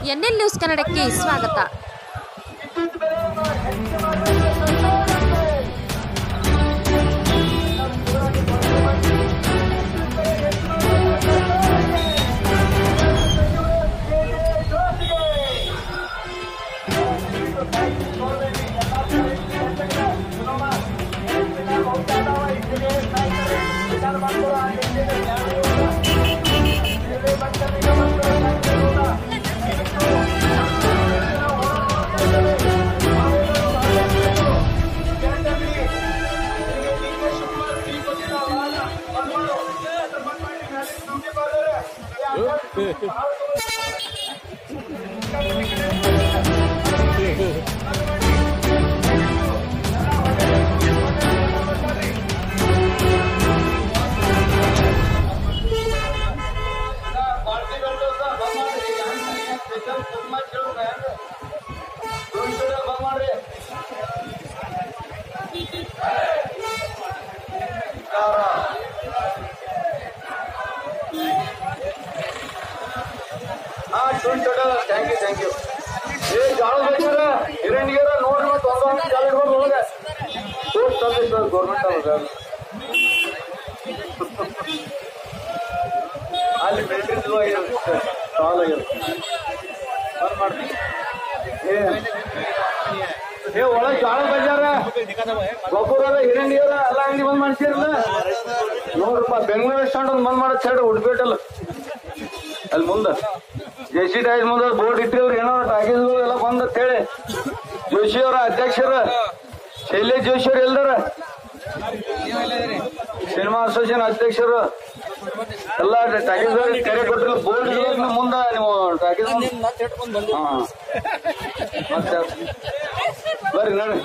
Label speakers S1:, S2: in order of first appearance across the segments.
S1: NL news ಕನ್ನಡಕ್ಕೆ ಸ್ವಾಗತ
S2: ಹಾ shoot shoot thank you thank you ಏ ಜಾಳ ಬೇಕಾರ ಹಿರಣ್ಯರ ನೋಡ್ರಿ ಮತ್ತೆ ಒಂದೊಂದು ಜಾಲ ಇಡ್ಬೋದು ಒಳಗೆ ಶೂಟ್ ತಂದೆ ಸರ್ ಗೌರ್ಮೆಂಟ್ ಅವ್ರ ಅಲ್ಲಿ ಮಿಲಿಟರಿ ಆಗಿರೋದು ಸಾಲ್ ಆಗಿರೋದು ಬಂದ್ ಮಾಡ್ತೀನಿ ಏ ಏ ಒಳಗೆ ಜಾಳ ಬಜಾರ ಗೊಬ್ಬರದ ಹಿರಣ್ಯರ ಎಲ್ಲ ಅಂಗಡಿ ಬಂದ್ ಮಾಡ್ಸಿರಲ್ಲ ನೋಡ್ರಪ್ಪ ಬೆಂಗಳೂರು ಸ್ಟ್ಯಾಂಡ್ ಒಂದು ಬಂದ್ ಮಾಡೋ ಸೈಡ್ ಉಡ್ಬೇಟಲ್ಲ ಅಲ್ಲಿ ಮುಂದೆ ಜೆಸಿ ಡೈಸ್ ಮುಂದೆ ಬೋರ್ಡ್ ಇಟ್ಟಿವ್ರಿ ಏನೋ ಟಾಕೀಸ್ಗಳು ಎಲ್ಲ ಬಂದ ಹೇಳಿ ಜೋಶಿ ಅವರ ಅಧ್ಯಕ್ಷರ ಶೈಲೇಶ್ ಜೋಶಿ ಅವ್ರ ಎಲ್ಲರ ಸಿನಿಮಾ ಅಸೋಸಿಯೇಷನ್ ಅಧ್ಯಕ್ಷರು ಎಲ್ಲ ಟಾಕೀಸ್ ಕರೆ ಕೊಟ್ಟಿಲ್ಲ ಬೋರ್ಡ್ ಮುಂದೆ ನೀವು ಟಾಕೀಸ್ ಹಾ ಮತ್ತೆ ಬರ್ರಿ ನೋಡ್ರಿ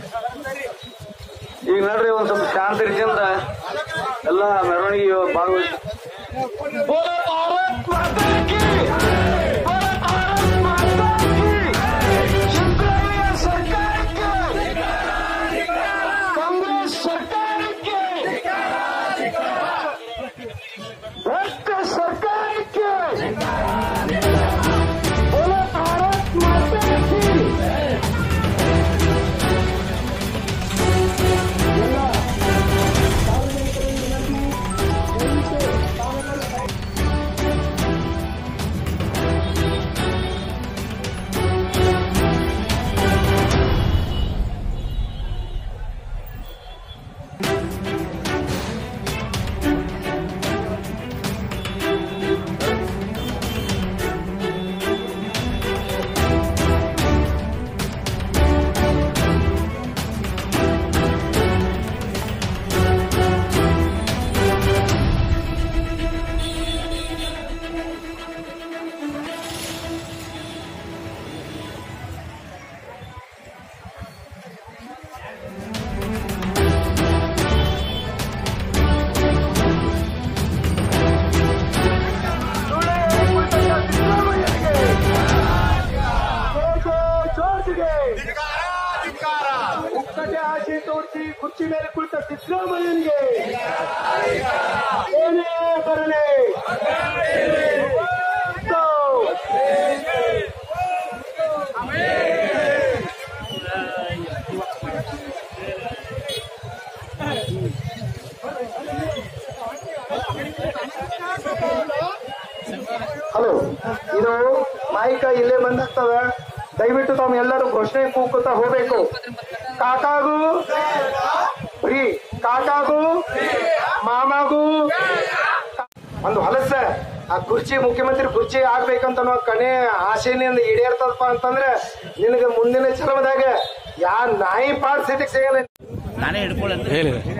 S2: ಈಗ ನೋಡ್ರಿ ಒಂದ್ ಸ್ವಲ್ಪ ಶಾಂತ ರೀತಿಯಿಂದ ಎಲ್ಲ ಮೆರವಣಿಗೆ ಭಾಗವಹಿಸಿ बोलो भारत माता की बोलो भारत माता की सिद्धरामಯ್ಯ सरकार के कांग्रेस सरकार के भ्रष्ट सरकार के बोलो भारत माता की ಜೋರ್ಜಿಗೆ ಮುಕ್ಕಟೆ ಆಸೆ ತೋರಿಸಿ ಕುರ್ಚಿ ಮೇಲೆ ಕುಳಿತ ಸಿದ್ದರಾಮಯ್ಯನಿಗೆ ಏನೇ ಬರಲಿ ಇವತ್ತು ಹಲೋ ಇದು ಮಾಯಿಕ ಇಲ್ಲೇ ಬಂದಾಗ್ತದ ದಯವಿಟ್ಟು ತಾವು ಎಲ್ಲರೂ ಘೋಷಣೆ ಕೂಗುತ್ತಾ ಹೋಗ್ಬೇಕು ಕಾಕಾಗೂ ಪ್ರೀ ಕಾಕಾಗೂ ಮಾಮಾಗೂ ಒಂದು ಹೊಲಸ ಆ ಕುರ್ಚಿ ಮುಖ್ಯಮಂತ್ರಿ ಕುರ್ಚಿ ಆಗ್ಬೇಕಂತ ಅನ್ನೋ ಕಣೆ ಆಸೆನಿಂದ ಈಡೇರ್ತದಪ್ಪ ಅಂತಂದ್ರೆ ನಿನಗೆ ಮುಂದಿನ ಚರ್ಮದಾಗ ಯಾ ನಾಯಿ ಪಾಡ್ ಸ್ಥಿತಿಗೆ ಸಿಗಲ್ಲ
S3: ನಾನೇ ಹಿಡ್ಕೊಳ್ಳಂತ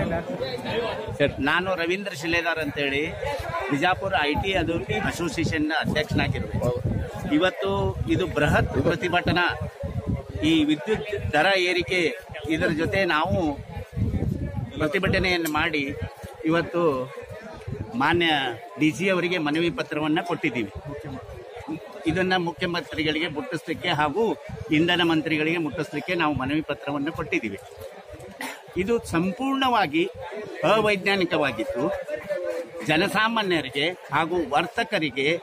S3: ನಾನು ರವೀಂದ್ರ ಶಿಲೇದಾರ್ ಅಂತೇಳಿ ಬಿಜಾಪುರ ಐ ಟಿ ಅದು ಅಸೋಸಿಯೇಷನ್ ಅಧ್ಯಕ್ಷನಾಗಿರ್ಬೇಕು ಇವತ್ತು ಇದು ಬೃಹತ್ ಪ್ರತಿಭಟನಾ ಈ ವಿದ್ಯುತ್ ದರ ಏರಿಕೆ ಇದರ ಜೊತೆ ನಾವು ಪ್ರತಿಭಟನೆಯನ್ನು ಮಾಡಿ ಇವತ್ತು ಮಾನ್ಯ ಡಿ ಸಿ ಅವರಿಗೆ ಮನವಿ ಪತ್ರವನ್ನು ಕೊಟ್ಟಿದ್ದೀವಿ ಇದನ್ನ ಮುಖ್ಯಮಂತ್ರಿಗಳಿಗೆ ಮುಟ್ಟಿಸ್ಲಿಕ್ಕೆ ಹಾಗೂ ಇಂಧನ ಮಂತ್ರಿಗಳಿಗೆ ಮುಟ್ಟಿಸ್ಲಿಕ್ಕೆ ನಾವು ಮನವಿ ಪತ್ರವನ್ನು ಕೊಟ್ಟಿದ್ದೀವಿ ಇದು ಸಂಪೂರ್ಣವಾಗಿ ಅವೈಜ್ಞಾನಿಕವಾಗಿತ್ತು ಜನಸಾಮಾನ್ಯರಿಗೆ ಹಾಗೂ ವರ್ತಕರಿಗೆ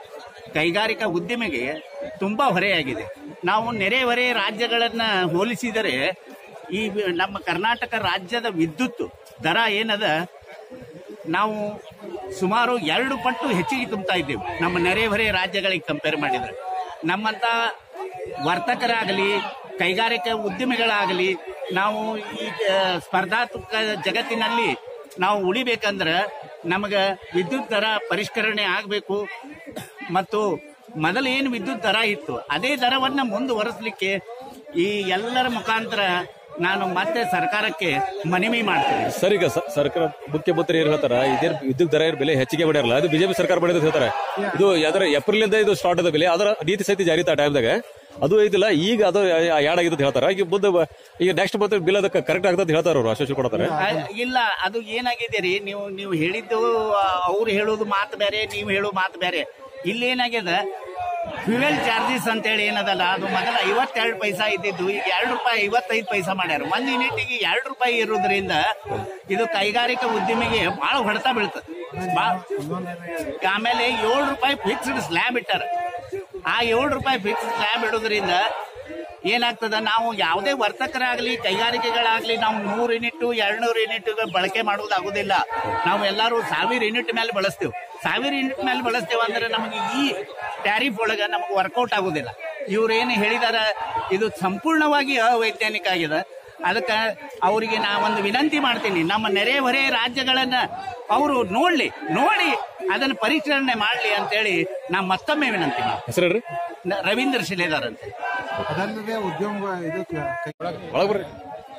S3: ಕೈಗಾರಿಕಾ ಉದ್ಯಮಿಗೆ ತುಂಬಾ ಹೊರೆಯಾಗಿದೆ ನಾವು ನೆರೆ ಹೊರೆ ರಾಜ್ಯಗಳನ್ನ ಹೋಲಿಸಿದರೆ ಈ ವಿ- ನಮ್ಮ ಕರ್ನಾಟಕ ರಾಜ್ಯದ ವಿದ್ಯುತ್ ದರ ಏನದ ನಾವು ಸುಮಾರು ಎರಡು ಪಟ್ಟು ಹೆಚ್ಚಿಗೆ ತುಂಬ್ತಾ ಇದ್ದೇವೆ ನಮ್ಮ ನೆರೆಹೊರೆ ರಾಜ್ಯಗಳಿಗೆ ಕಂಪೇರ್ ಮಾಡಿದ್ರೆ ನಮ್ಮಂತ ವರ್ತಕರಾಗಲಿ ಕೈಗಾರಿಕಾ ಉದ್ಯಮಿಗಳಾಗಲಿ ನಾವು ಈ ಆ, ಸ್ಪರ್ಧಾತ್ಮಕ ಜಗತ್ತಿನಲ್ಲಿ ನಾವು ಉಳಿಬೇಕಂದ್ರೆ ನಮಗೆ ವಿದ್ಯುತ್ ದರ ಪರಿಷ್ಕರಣೆ ಆಗಬೇಕು ಮತ್ತು ಮೊದಲು ಏನು ವಿದ್ಯುತ್ ದರ ಇತ್ತು ಅದೇ ದರವನ್ನು ಮುಂದುವರಿಸಲಿಕ್ಕೆ ಈ ಎಲ್ಲರ ಮುಖಾಂತರ ನಾನು ಮತ್ತೆ ಸರ್ಕಾರಕ್ಕೆ ಮನವಿ ಮಾಡ್ತೇನೆ
S4: ಸರ್ ಈಗ ಸ- ಸರ್ಕಾರ ಮುಖ್ಯಮಂತ್ರಿ ಏನ್ ಹೇಳ್ತಾರ ಇದೇ ವಿದ್ಯುತ್ ದರ ಬೆಲೆ ಹೆಚ್ಚಿಗೆ ಮಾಡ್ಯಾರಲ್ಲ ಅದು ಬಿಜೆಪಿ ಸರ್ಕಾರ ಮಾಡಿದ ಹೇಳ್ತಾರೆ ಇದು ಯಾವ್ದಾರ ಏಪ್ರಿಲ್ ಇಂದ ಇದು ಸ್ಟಾರ್ಟ್ ಅದ ಬೆಲೆ ಅದರ ನೀತಿ ಸಹಿತ ಜಾರಿ ಇತ್ತು ಆ ಟೈಮ್ದಾಗ ಅದು ಐತಿಲ್ಲ ಈಗ ಅದು ಯಾಡ್ ಆಗಿದ್ದು ಹೇಳ್ತಾರ ಈಗ ಮುಂದೆ ಬ- ಈಗ ನೆಕ್ಸ್ಟ್ ಮಂತ್ ಬಿಲ್ ಅದಕ್ಕೆ ಕರೆಕ್ಟ್ ಆಗ್ತದೆ ಹೇಳ್ತಾರ ಅವ್ರು ಆಶ್ವಾಸ ಕೊಡ್ತಾರೆ
S3: ಆ, ಇಲ್ಲ ಅದು ಏನಾಗಿದೆ ರೀ ನೀವು ನೀವು ಹೇಳಿದ್ದು ಅವ್ರು ಹೇಳೋದು ಮಾತು ಬೇರೆ ನೀವು ಹೇಳೋ ಮಾತು ಬೇರೆ ಇಲ್ಲಿ ಏನಾಗ್ಯದ ಫ್ಯೂಯಲ್ ಚಾರ್ಜಸ್ ಅಂತೇಳಿ ಏನದಲ್ಲ ಅದು ಮೊದಲ ಐವತ್ತೆರಡು ಪೈಸಾ ಇದ್ದಿದ್ದು ಈಗ ಎರಡು ರೂಪಾಯಿ ಐವತ್ತೈದು ಪೈಸಾ ಮಾಡ್ಯಾರ ಒಂದ್ ಯೂನಿಟ್ಗೆ ಎರಡು ರೂಪಾಯಿ ಇರೋದ್ರಿಂದ ಇದು ಕೈಗಾರಿಕಾ ಉದ್ಯಮಿಗೆ ಬಹಳ ಹೊಡೆತ ಬೀಳ್ತದೆ ಬಾ- ಆಮೇಲೆ ಏಳು ರೂಪಾಯಿ ಫಿಕ್ಸ್ಡ್ ಸ್ಲ್ಯಾಬ್ ಇಟ್ಟಾರ ಆ ಏಳು ರೂಪಾಯಿ ಫಿಕ್ಸ್ಡ್ ಸ್ಲ್ಯಾಬ್ ಇಡೋದ್ರಿಂದ ಏನಾಗ್ತದ ನಾವು ಯಾವುದೇ ವರ್ತಕರಾಗ್ಲಿ ಕೈಗಾರಿಕೆಗಳಾಗ್ಲಿ ನಾವು ನೂರು ಯೂನಿಟ್ ಎರಡ್ನೂರು ಯೂನಿಟ್ ಬಳಕೆ ಮಾಡುವುದಾಗುದಿಲ್ಲ ನಾವು ಎಲ್ಲರೂ ಸಾವಿರ ಯೂನಿಟ್ ಮೇಲೆ ಬಳಸ್ತೇವೆ ಸಾವಿರ ಯೂನಿಟ್ ಮೇಲೆ ಬಳಸ್ತೇವೆ ಅಂದ್ರೆ ನಮಗೆ ಈ ಟ್ಯಾರಿಫ್ ಒಳಗ ನಮಗೆ ವರ್ಕೌಟ್ ಆಗುದಿಲ್ಲ ಇವ್ರೇನು ಹೇಳಿದಾರ ಇದು ಸಂಪೂರ್ಣವಾಗಿ ಅವೈಜ್ಞಾನಿಕ ಆಗಿದೆ ಅದಕ್ಕೆ ಅವರಿಗೆ ನಾ ಒಂದು ವಿನಂತಿ ಮಾಡ್ತೀನಿ ನಮ್ಮ ನೆರೆ ಹೊರೆ ರಾಜ್ಯಗಳನ್ನ ಅವರು ನೋಡ್ಲಿ ನೋಡಿ ಅದನ್ನು ಪರಿಷ್ಕರಣೆ ಮಾಡ್ಲಿ ಅಂತೇಳಿ ನಾ ಮತ್ತೊಮ್ಮೆ ವಿನಂತಿ ಮಾಡ್ತೀನಿ
S4: ಹೆಸರು ಹೇಳ್ರಿ
S3: ನ- ರವೀಂದ್ರ ಶಿಲೇದಾರ್ ಅಂತ
S5: ಅದಲ್ಲದೆ ಉದ್ಯಮ ಇದು ಕ-
S4: ಒಳಗ್ ಬರ್ರಿ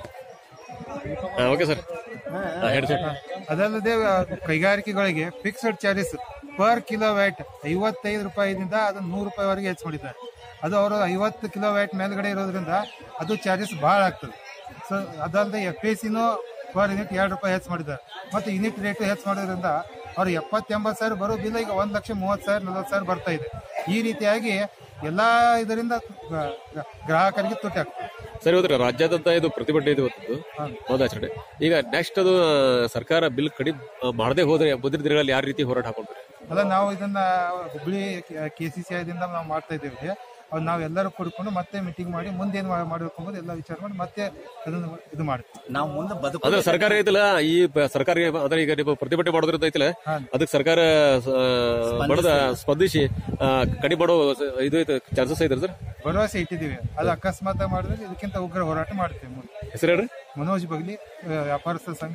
S4: ಓಕೆ ಸರ್ ಹೇಳಿ ಸರ್
S5: ಅದಲ್ಲದೆ ಆ, ಕೈಗಾರಿಕೆಗಳಿಗೆ fixed charges per kilowatt ಐವತ್ತೈದು ರೂಪಾಯಿದಿಂದ ಅದನ್ನ ನೂರು ರೂಪಾಯಿವರೆಗೆ ಹೆಚ್ಚು ಮಾಡಿದ್ದಾರೆ ಅದು ಅವರು ಐವತ್ತು ಕಿಲೋ ವ್ಯಾಟ್ ಮೇಲ್ಗಡೆ ಇರೋದ್ರಿಂದ ಅದು ಚಾರ್ಜಸ್ ಭಾಳ ಆಗ್ತದೆ ಸೊ ಅದಲ್ಲದೆ ಎಫ್ ಎ ಸಿನೂ ಪರ್ ಯೂನಿಟ್ ಎರಡು ರೂಪಾಯಿ ಹೆಚ್ಚು ಮಾಡಿದ್ದಾರೆ ಮತ್ತು ಯೂನಿಟ್ ರೇಟ್ ಹೆಚ್ಚು ಮಾಡೋದ್ರಿಂದ ಅವ್ರು ಎಪ್ಪತ್ತು ಎಂಬತ್ತು ಸಾವಿರ ಬರೋ ಬಿಲ್ ಈಗ ಒಂದು ಲಕ್ಷ ಮೂವತ್ತು ಸಾವಿರ ನಲ್ವತ್ತು ಸಾವಿರ ಬರ್ತಾ ಇದೆ ಈ ರೀತಿಯಾಗಿ ಎಲ್ಲ ಇದರಿಂದ ಗ- ಗ- ಗ್ರಾಹಕರಿಗೆ ತುಟ್ಟಿ ಆಗ್ತದೆ
S4: ಸರಿ ಹೋದ್ರೆ ರಾಜ್ಯಾದ್ಯಂತ ಇದು ಪ್ರತಿಭಟನೆ ಇದೆ ಇವತ್ತು ಮೌನಾಚರಣೆ ಈಗ ನೆಕ್ಸ್ಟ್ ಅದು ಸರ್ಕಾರ ಬಿಲ್ ಕಡಿಮೆ ಮಾಡದೆ ಹೋದ್ರೆ ಮುಂದಿನ ದಿನಗಳಲ್ಲಿ ಯಾವ ರೀತಿ ಹೋರಾಟ ಹಾಕೊಂಡ್ರೆ
S5: ಅಲ್ಲ ನಾವು ಇದನ್ನ ಹುಬ್ಳಿ ಕೆ ಸಿ ಸಿ ಐದಿಂದ ನಾವು ಮಾಡ್ತಾ ಇದ್ದೇವೆ ಅವ್ರು ನಾವು ಎಲ್ಲರೂ ಕೂಡ್ಕೊಂಡು ಮತ್ತೆ ಮೀಟಿಂಗ್ ಮಾಡಿ ಮುಂದೆ ಏನು ಮಾಡಬೇಕು ಅನ್ನೋದು ಎಲ್ಲ ವಿಚಾರ ಮಾಡಿ ಮತ್ತೆ ಅದನ್ನು ಇದು ಮಾಡ್ತೀವಿ
S3: ನಾವು ಮುಂದೆ ಬದುಕು
S4: ಅಂದ್ರೆ ಸರ್ಕಾರ ಐತಿಲ್ಲ ಈ ಪ- ಸರ್ಕಾರ ಅಂದ್ರೆ ಈಗ ನೀವು ಪ್ರತಿಭಟನೆ ಮಾಡೋದ್ರಿಂದ ಐತಿಲ್ಲ ಅದಕ್ಕೆ ಸರ್ಕಾರ ಆ, ಮಾಡೋದ ಸ್ಪಂದಿಸಿ ಆ, ಕಡಿಮೆ ಮಾಡೋ ಸ- ಇದು ಐತೆ ಚಾನ್ಸಸ್ ಐತ್ರಿ ಸರ್
S5: ಭರವಸೆ ಇಟ್ಟಿದ್ದೀವಿ ಅದು ಅಕಸ್ಮಾತ್ ಮಾಡಿದ್ರೆ ಇದಕ್ಕಿಂತ ಉಗ್ರ ಹೋರಾಟ ಮಾಡ್ತೀವಿ ಮುಂದೆ
S4: ಹೆಸರು ಹೇಳ್ರಿ
S5: ಮನೋಜ್ ಬಗ್ಲಿ ಆ, ವ್ಯಾಪಾರಸ್ಥರ ಸಂಘ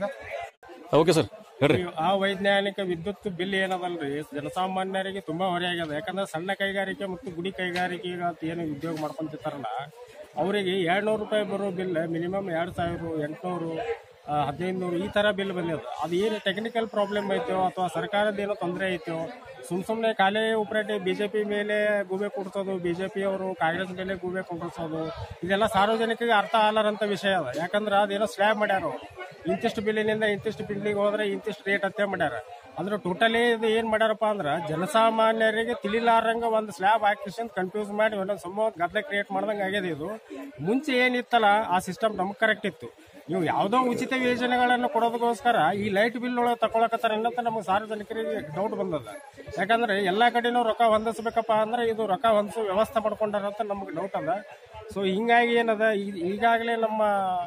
S4: ಓಕೆ ಸರ್ ಹೇಳ್ರಿ
S6: ಆ ವೈಜ್ಞಾನಿಕ ವಿದ್ಯುತ್ ಬಿಲ್ ಏನದಲ್ರಿ ಜನಸಾಮಾನ್ಯರಿಗೆ ತುಂಬಾ ಹೊರೆ ಆಗ್ಯದ ಯಾಕಂದ್ರೆ ಸಣ್ಣ ಕೈಗಾರಿಕೆ ಮತ್ತು ಗುಡಿ ಕೈಗಾರಿಕೆ ಅಂತ ಏನು ಉದ್ಯೋಗ ಮಾಡ್ಕೊಂತಿರ್ತಾರಲ್ಲ ಅವರಿಗೆ ಎರಡ್ನೂರು ರೂಪಾಯಿ ಬರೋ ಬಿಲ್ ಮಿನಿಮಮ್ ಎರಡ್ ಸಾವಿರ ಎಂಟ್ನೂರು ಹದಿನೈದು ನೂರು ಈ ತರ ಬಿಲ್ ಬಂದಿದೆ ಅದು ಏನು ಟೆಕ್ನಿಕಲ್ ಪ್ರಾಬ್ಲಮ್ ಐತೋ ಅಥವಾ ಸರ್ಕಾರದ ಏನೋ ತೊಂದರೆ ಐತೋ ಸುಮ್ ಸುಮ್ಮನೆ ಖಾಲಿ ಉಪರೇಟಿ ಬಿಜೆಪಿ ಮೇಲೆ ಗೂಬೆ ಕೊಡ್ಸೋದು ಬಿಜೆಪಿ ಅವರು ಕಾಂಗ್ರೆಸ್ ಮೇಲೆ ಗೂಬೆ ಕೊಡಿಸೋದು ಇದೆಲ್ಲ ಸಾರ್ವಜನಿಕರಿಗೆ ಅರ್ಥ ಆಗಲಾರಂತ ವಿಷಯ ಅದ ಯಾಕಂದ್ರೆ ಅದೇನೋ ಸ್ಲ್ಯಾಬ್ ಮಾಡ್ಯಾರ ಅವ್ರು ಇಂತಿಷ್ಟು ಬಿಲ್ಲಿನಿಂದ ಇಂತಿಷ್ಟು ಬಿಲ್ಲಿಗೆ ಹೋದ್ರೆ ಇಂತಿಷ್ಟು ರೇಟ್ ಅಂತ ಮಾಡ್ಯಾರ ಅಂದ್ರೆ ಟೋಟಲಿ ಇದು ಏನ್ ಮಾಡ್ಯಾರಪ್ಪ ಅಂದ್ರೆ ಜನಸಾಮಾನ್ಯರಿಗೆ ತಿಳಿಲಾರಂಗ ಒಂದು ಸ್ಲ್ಯಾಬ್ ಹಾಕಿಸಿ ಕನ್ಫ್ಯೂಸ್ ಮಾಡಿ ಒಂದೊಂದು ಸಂಭವ ಗದ್ದಲೆ ಕ್ರಿಯೇಟ್ ಮಾಡ್ದಂಗೆ ಆಗ್ಯದ ಇದು ಮುಂಚೆ ಏನಿತ್ತಲ್ಲ ಆ ಸಿಸ್ಟಮ್ ನಮ್ಗೆ ಕರೆಕ್ಟ್ ಇತ್ತು ನೀವು ಯಾವುದೋ ಉಚಿತ ಯೋಜನೆಗಳನ್ನು ಕೊಡೋದಕ್ಕೋಸ್ಕರ ಈ ಲೈಟ್ ಬಿಲ್ ಒಳಗೆ ತಗೊಳಕತ್ತಾರ ಅನ್ನೋಂತ ನಮಗೆ ಸಾರ್ವಜನಿಕರಿಗೆ ಡೌಟ್ ಬಂದದ ಯಾಕಂದ್ರೆ ಎಲ್ಲಾ ಕಡೆನೂ ರೊಕ್ಕ ಹೊಂದಿಸ್ಬೇಕಪ್ಪ ಅಂದ್ರೆ ಇದು ರೊಕ್ಕ ಹೊಂದಿಸೋ ವ್ಯವಸ್ಥೆ ಮಾಡ್ಕೊಂಡಾರ ಅಂತ ನಮ್ಗೆ ಡೌಟ್ ಅದ ಸೊ ಹಿಂಗಾಗಿ ಏನದ ಈ- ಈಗಾಗಲೇ ನಮ್ಮ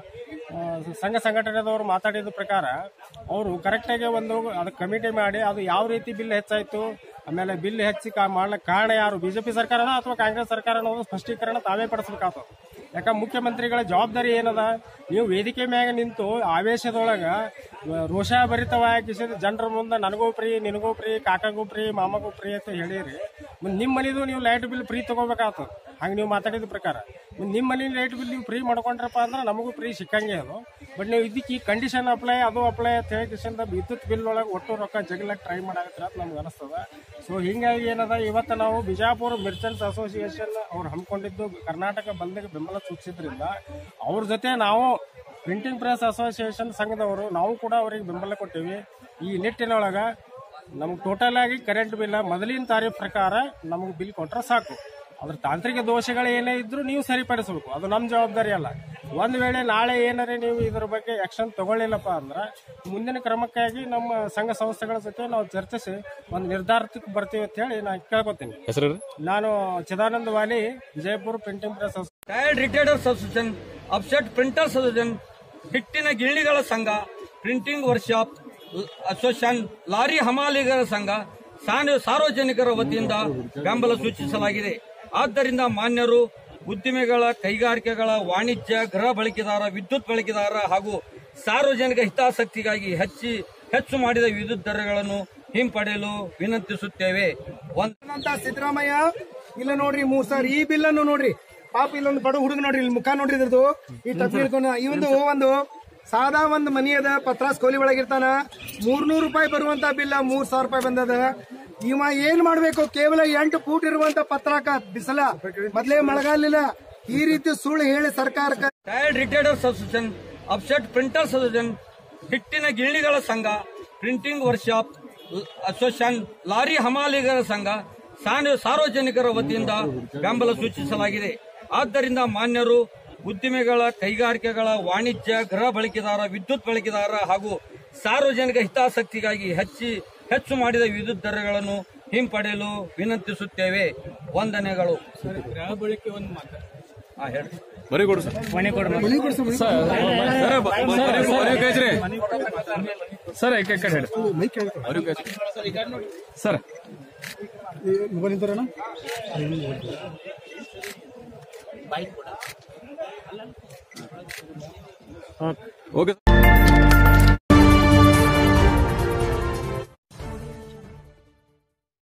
S6: ಆ, ಸಂಘ ಸಂಘಟನೆದವರು ಮಾತಾಡಿದ ಪ್ರಕಾರ ಅವರು ಕರೆಕ್ಟಾಗಿ ಒಂದು ಅದಕ್ಕೆ ಕಮಿಟಿ ಮಾಡಿ ಅದು ಯಾವ ರೀತಿ ಬಿಲ್ ಹೆಚ್ಚಾಯ್ತು ಆಮೇಲೆ ಬಿಲ್ ಹೆಚ್ಚಿ ಕಾ ಮಾಡ್ಲಿಕ್ಕೆ ಕಾರಣ ಯಾರು ಬಿಜೆಪಿ ಸರ್ಕಾರನ ಅಥವಾ ಕಾಂಗ್ರೆಸ್ ಸರ್ಕಾರ ಅನ್ನೋದು ಸ್ಪಷ್ಟೀಕರಣ ತಾವೇ ಪಡಿಸ್ಬೇಕಾಗ್ತದೆ ಯಾಕ ಮುಖ್ಯಮಂತ್ರಿಗಳ ಜವಾಬ್ದಾರಿ ಏನದ ನೀವು ವೇದಿಕೆ ಮ್ಯಾಗ ನಿಂತು ಆವೇಶದೊಳಗ ಆ, ರೋಷಭರಿತವಾಗಿ ಜನರ ಮುಂದೆ ನನಗೂ ಫ್ರೀ ನಿನಗೂ ಫ್ರೀ ಕಾಕಾಗೂ ಫ್ರೀ ಮಾಮಗೂ ಫ್ರೀ ಅಂತ ಹೇಳಿರಿ ಮುಂದೆ ನಿಮ್ಮ ಮನಿದು ನೀವು ಲೈಟ್ ಬಿಲ್ ಫ್ರೀ ತಗೋಬೇಕಾಗ್ತದೆ ಹಂಗೆ ನೀವು ಮಾತಾಡಿದ ಪ್ರಕಾರ ಮುಂದೆ ನಿಮ್ಮ ಮನೆ ಲೈಟ್ ಬಿಲ್ ನೀವು ಫ್ರೀ ಮಾಡ್ಕೊಂಡ್ರಪ್ಪ ಅಂದ್ರೆ ನಮಗೂ ಫ್ರೀ ಸಿಕ್ಕಂಗೆ ಅದು ಬಟ್ ನೀವು ಇದಕ್ಕೆ ಈ ಕಂಡೀಷನ್ ಅಪ್ಲೈ ಅದು ಅಪ್ಲೈ ಅಂತ ಹೇಳಿ ಕಿಶನ್ದ ವಿದ್ಯುತ್ ಬಿಲ್ ಒಳಗೆ ಒಟ್ಟು ರೊಕ್ಕ ಜಗಲಕ್ಕೆ ಟ್ರೈ ಮಾಡಾಕತ್ರ ಅಂತ ನಮ್ಗೆ ಅನಿಸ್ತದ ಸೊ ಹಿಂಗಾಗಿ ಏನದ ಇವತ್ತು ನಾವು ಬಿಜಾಪುರ ಮೆರ್ಚೆಂಟ್ಸ್ ಅಸೋಸಿಯೇಷನ್ ಅವ್ರು ಹಮ್ಮಿಕೊಂಡಿದ್ದು ಕರ್ನಾಟಕ ಬಂದ್ಗೆ ಬೆಂಬಲ ಸೂಚಿಸಿದ್ರಿಂದ ಅವ್ರ ಜೊತೆ ನಾವು ಪ್ರಿಂಟಿಂಗ್ ಪ್ರೆಸ್ ಅಸೋಸಿಯೇಷನ್ ಸಂಘದವರು ನಾವು ಕೂಡ ಅವರಿಗೆ ಬೆಂಬಲ ಕೊಟ್ಟಿವಿ ಈ ನಿಟ್ಟಿನೊಳಗ ನಮ್ಗೆ ಟೋಟಲ್ ಆಗಿ ಕರೆಂಟ್ ಬಿಲ್ ಮೊದಲಿನ ತಾರೀಫ್ ಪ್ರಕಾರ ನಮಗೆ ಬಿಲ್ ಕೊಟ್ರೆ ಸಾಕು ಅದ್ರ ತಾಂತ್ರಿಕ ದೋಷಗಳು ಏನೇ ಇದ್ರೂ ನೀವು ಸರಿಪಡಿಸಬೇಕು ಅದು ನಮ್ಮ ಜವಾಬ್ದಾರಿ ಅಲ್ಲ ಒಂದ್ ವೇಳೆ ನಾಳೆ ಏನಾರೇ ನೀವು ಇದ್ರ ಬಗ್ಗೆ ಆಕ್ಷನ್ ತಗೊಳ್ಳಿಲ್ಲಪ್ಪ ಅಂದ್ರೆ ಮುಂದಿನ ಕ್ರಮಕ್ಕಾಗಿ ನಮ್ಮ ಸಂಘ ಸಂಸ್ಥೆಗಳ ಜೊತೆ ನಾವು ಚರ್ಚಿಸಿ ಒಂದು ನಿರ್ಧಾರಕ್ಕೆ ಬರ್ತೀವಿ ಅಂತ ಹೇಳಿ ನಾನು ಕೇಳ್ಕೊತೀನಿ
S4: ಹೆಸರು
S6: ನಾನು Chidananda Vali Jaipur printing press
S7: tyre retailers association offset printers association ಹಿಟ್ಟಿನ ಗಿರಣಿಗಳ ಸಂಘ ಪ್ರಿಂಟಿಂಗ್ ವರ್ಕ್ಶಾಪ್ ಅಸೋಸಿಯೇಷನ್ ಲಾರಿ ಹಮಾಲಿಗರ ಸಂಘ ಸಾನ- ಸಾರ್ವಜನಿಕರ ವತಿಯಿಂದ ಬೆಂಬಲ ಸೂಚಿಸಲಾಗಿದೆ ಆದ್ದರಿಂದ ಮಾನ್ಯರು ಉದ್ದಿಮೆಗಳ ಕೈಗಾರಿಕೆಗಳ ವಾಣಿಜ್ಯ ಗೃಹ ಬಳಕೆದಾರ ವಿದ್ಯುತ್ ಬಳಕೆದಾರ ಹಾಗೂ ಸಾರ್ವಜನಿಕ ಹಿತಾಸಕ್ತಿಗಾಗಿ ಹೆಚ್ಚಿ ಹೆಚ್ಚು ಮಾಡಿದ ವಿದ್ಯುತ್ ದರಗಳನ್ನು ಹಿಂಪಡೆಯಲು ವಿನಂತಿಸುತ್ತೇವೆ ಒಂದು
S8: ಅಂತ ಸಿದ್ದರಾಮಯ್ಯ ಇಲ್ಲ ನೋಡ್ರಿ ಮೂರ್ ಸಾವಿರ ಈ ಬಿಲ್ ಅನ್ನು ನೋಡ್ರಿ ಪಾಪ ಇಲ್ಲೊಂದು ಬಡ ಹುಡುಗ ನೋಡ್ರಿ ಇಲ್ಲಿ ಮುಖ ನೋಡ್ರಿ ಇದ್ರದ್ದು ಈ ಟಪ್ ಹಿಡ್ಕೊಂಡು ಇವಂದು ಒಂದು ಸಾದಾ ಒಂದ್ ಮನಿ ಅದ ಪತ್ರಾಸ್ ಕೋಲಿ ಒಳಗಿರ್ತಾನ ಮೂರ್ನೂರು ರೂಪಾಯಿ ಬರುವಂತ ಬಿಲ್ ಮೂರ್ ಸಾವಿರ ರೂಪಾಯಿ ಬಂದದ ಇವ ಏನ್ ಮಾಡ್ಬೇಕು ಕೇವಲ ಎಂಟು ಫೂಟ್ ಇರುವಂತ ಪತ್ರಾಕ ಬಿಸಲ ಮೊದ್ಲೇ ಮಳೆಗಾಲಿಲ್ಲ ಈ ರೀತಿ ಸುಳ್ಳು ಹೇಳಿ ಸರ್ಕಾರಕ್ಕೆ
S7: tyre retailers association offset printers association ಹಿಟ್ಟಿನ ಗಿರಣಿಗಳ ಸಂಘ ಪ್ರಿಂಟಿಂಗ್ ವರ್ಕ್ಶಾಪ್ ಅಸೋಸಿಯೇಷನ್ ಲಾರಿ ಹಮಾಲಿಗರ ಸಂಘ ಸಾನ- ಸಾರ್ವಜನಿಕರ ವತಿಯಿಂದ ಬೆಂಬಲ ಸೂಚಿಸಲಾಗಿದೆ ಆದ್ದರಿಂದ ಮಾನ್ಯರು ಉದ್ದಿಮೆಗಳ ಕೈಗಾರಿಕೆಗಳ ವಾಣಿಜ್ಯ ಗೃಹ ಬಳಕೆದಾರ ವಿದ್ಯುತ್ ಬಳಕೆದಾರ ಹಾಗೂ ಸಾರ್ವಜನಿಕ ಹಿತಾಸಕ್ತಿಗಾಗಿ ಹೆಚ್ಚಿ ಹೆಚ್ಚು ಮಾಡಿದ ವಿದ್ಯುತ್ ದರಗಳನ್ನು ಹಿಂಪಡೆಯಲು ವಿನಂತಿಸುತ್ತೇವೆ ವಂದನೆಗಳು ಹಾ, ಹೇಳಿ
S4: ಬರೀ ಕೊಡು ಸರ್ ಸರ್ ಬ- ಬ- ಬರೀ- ಬರೀ ಕಳ್ಸ್ರಿ. ಸರ್ ಈ ಕಡೆ ಹೇಳಿ ಅವ್ರಿಗೆ ಕಳ್ಸ್ರಿ. Sir okay